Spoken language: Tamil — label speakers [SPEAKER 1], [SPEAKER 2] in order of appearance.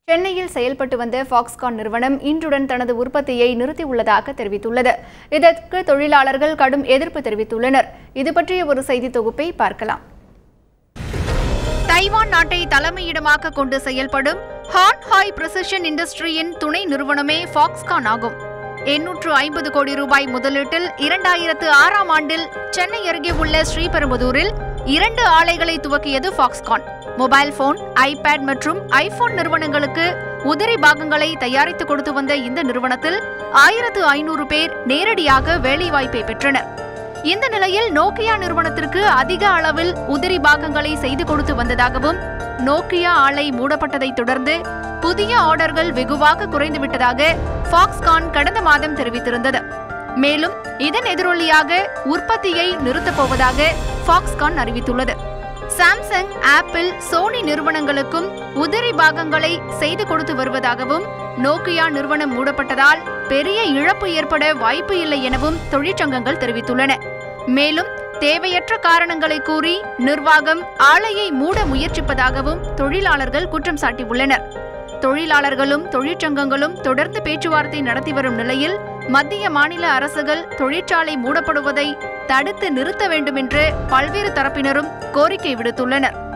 [SPEAKER 1] சென்னையில் செயல்பட்டு வந்த ஃபாக்ஸ்கான் நிறுவனம் இன்றுடன் தனது உற்பத்தியை நிறுத்தியுள்ளதாக தெரிவித்துள்ளது இதற்கு தொழிலாளர்கள் கடும் எதிர்ப்பு தெரிவித்துள்ளனர் இது பற்றிய ஒரு செய்தி தொகுப்பை பார்க்கலாம் தைவான் நாட்டை தலைமையிடமாக கொண்டு செயல்படும் ஹான் ஹாய் பிரசிஷன் இண்டஸ்ட்ரியின் துணை நிறுவனமே ஃபாக்ஸ்கான் ஆகும் எண்ணூற்று ஐம்பது கோடி ரூபாய் முதலீட்டில் இரண்டாயிரத்து ஆறாம் ஆண்டில் சென்னை அருகே உள்ள ஸ்ரீபெரும்புதூரில் இரண்டு ஆலைகளை துவக்கியது ஃபாக்ஸ்கான் மொபைல் போன் ஐபேட் மற்றும் ஐபோன் நிறுவனங்களுக்கு உதிரி பாகங்களை தயாரித்து கொடுத்து வந்த இந்த நிறுவனத்தில் ஆயிரத்து ஐநூறு பேர் நேரடியாக வேலைவாய்ப்பை பெற்றனர் இந்த நிலையில் நோக்கியா நிறுவனத்திற்கு அதிக அளவில் உதிரி பாகங்களை செய்து கொடுத்து வந்ததாகவும் நோக்கியா ஆலை மூடப்பட்டதைத் தொடர்ந்து புதிய ஆர்டர்கள் வெகுவாக குறைந்துவிட்டதாக ஃபாக்ஸ்கான் கடந்த மாதம் தெரிவித்திருந்தது மேலும் இதன் எதிரொலியாக உற்பத்தியை நிறுத்தப் போவதாக ஃபாக்ஸ்கான் அறிவித்துள்ளது சாம்சங் ஆப்பிள் சோனி நிறுவனங்களுக்கும் உதிரி பாகங்களை செய்து கொடுத்து வருவதாகவும் நோக்கியா நிறுவனம் மூடப்பட்டதால் பெரிய இழப்பு ஏற்பட வாய்ப்பு இல்லை எனவும் தொழிற்சங்கங்கள் தெரிவித்துள்ளன மேலும் தேவையற்ற காரணங்களை கூறி நிர்வாகம் ஆலையை மூட முயற்சிப்பதாகவும் தொழிலாளர்கள் குற்றம் சாட்டியுள்ளனர் தொழிலாளர்களும் தொழிற்சங்கங்களும் தொடர்ந்து பேச்சுவார்த்தை நடத்தி வரும் நிலையில் மத்திய மாநில அரசுகள் தொழிற்சாலை மூடப்படுவதை தடுத்து நிறுத்த வேண்டும் என்று பல்வேறு தரப்பினரும் கோரிக்கை விடுத்துள்ளனர்